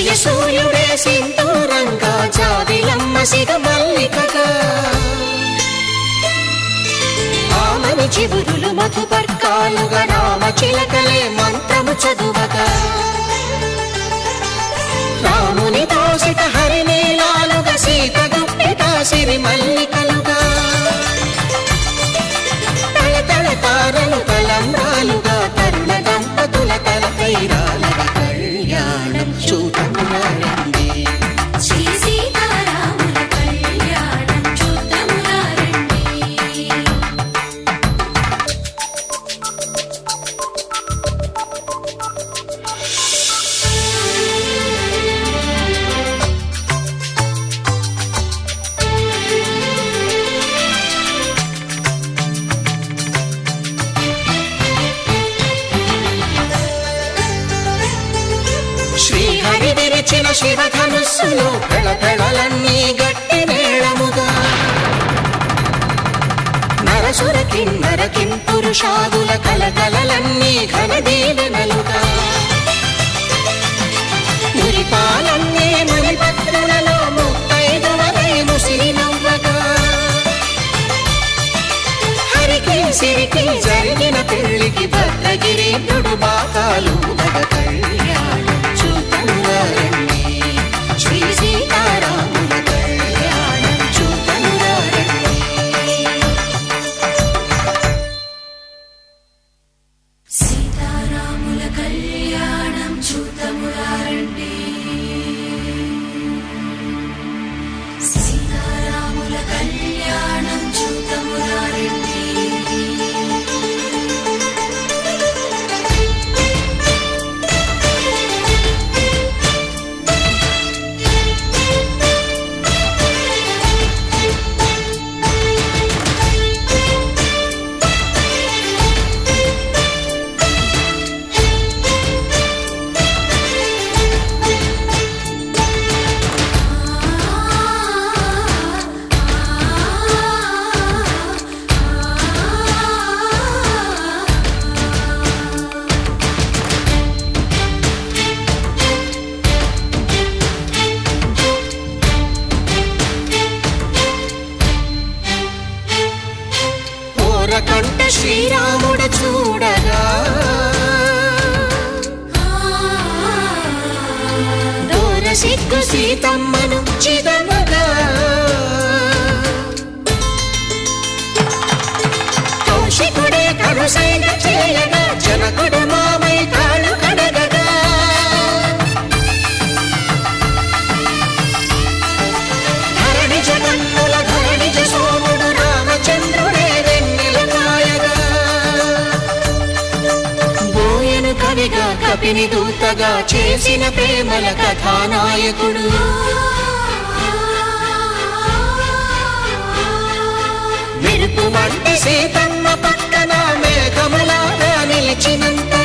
ఉదయ సూర్యుడే సింధూరంగా జాబిలమ్మ సిగ మల్లికగా ఆమని చివురులు మధుపర్కాలుగా రామ చిలకలే మంత్రము చదువగా రాముని దోసిట హరినీలాలుగా సీత గుప్పిట సిరి మల్లికలుగా తల తల తారలు తలంబ్రాలుగా తరుణ దంపతుల తల తైరాలగా కళ్యాణం చూడములండి శ్రీ సీతారాముల కళ్యాణం చూద్దామురా రండి శ్రీహరి విరిచిన శివధనుస్సులో పెళపెళలన్నీ గట్టి మేళముగా నరసుర కిన్నర కింపురుషాదుల కలకలలన్నీ ఘన దీవెనలుగా మురిపాలన్నీ మణిపత్రులలో ముత్తైదువలై ముసిరి నవ్వగా హరికి సిరికి జరిగిన పెళ్లికి భద్రగిరీంద్రుడు బాకాలు మగ కళ్యాణం చూతంగా రండి శ్రీ సీతారాముల కళ్యాణం చూతంగా రండి సీతారాముల కళ్యాణం చూద్దామురా రండి సీతారాముల కళ్యాణం చూద్దామురా రండి ఓరకంట శ్రీరాముడు చూడగా దూర సిగ్గు సీతమ్మను చిదమగా కౌశికుడే కరుసైన చేయగా జనకుడు మామై కాళ్ళు కడగగా ధరణి జగన్నుల ధరణి సోముడు రామచంద్రుడే వెన్నెల కాయగా బోయను కవిగా కపిని దూతగా చేసిన ప్రేమల కథానాయకుడు మెరుపు వంటి సీతమ్మ పక్కన మేఘములాగా నిలిచినంత